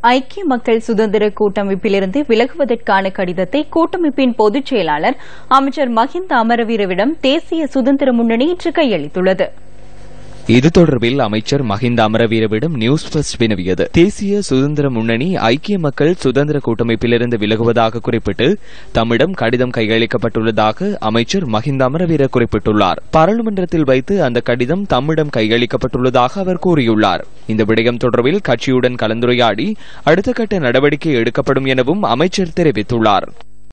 ஐக்கிய மக்கள் சுதந்திர கூட்டமைப்பிலிருந்து விலகுவதற்கான கடிதத்தை கூட்டமைப்பின் பொதுச் செயலாளர் அமைச்சர் மஹிந்த அமரவீரவிடம் தேசிய சுதந்திர முன்னணி இன்று கையளித்துள்ளது இது தொடர்பில் அமைச்சர் மஹிந்த அமரவீரவிடம் நியூஸ் பஸ்ட் வினவியது தேசிய சுதந்திர முன்னணி ஐக்கிய மக்கள் சுதந்திர கூட்டமைப்பிலிருந்து விலகுவதாக குறிப்பிட்டு தம்மிடம் கடிதம் கையளிக்கப்பட்டுள்ளதாக அமைச்சர் மஹிந்த அமரவீர குறிப்பிட்டுள்ளார் பாராளுமன்றத்தில் வைத்து அந்த கடிதம் தம்மிடம் கையளிக்கப்பட்டுள்ளதாக அவர் கூறியுள்ளார் இந்த விடயம் தொடர்பில் கட்சியுடன் கலந்துரையாடி அடுத்த கட்ட நடவடிக்கை எடுக்கப்படும் எனவும் அமைச்சர் தெரிவித்துள்ளார்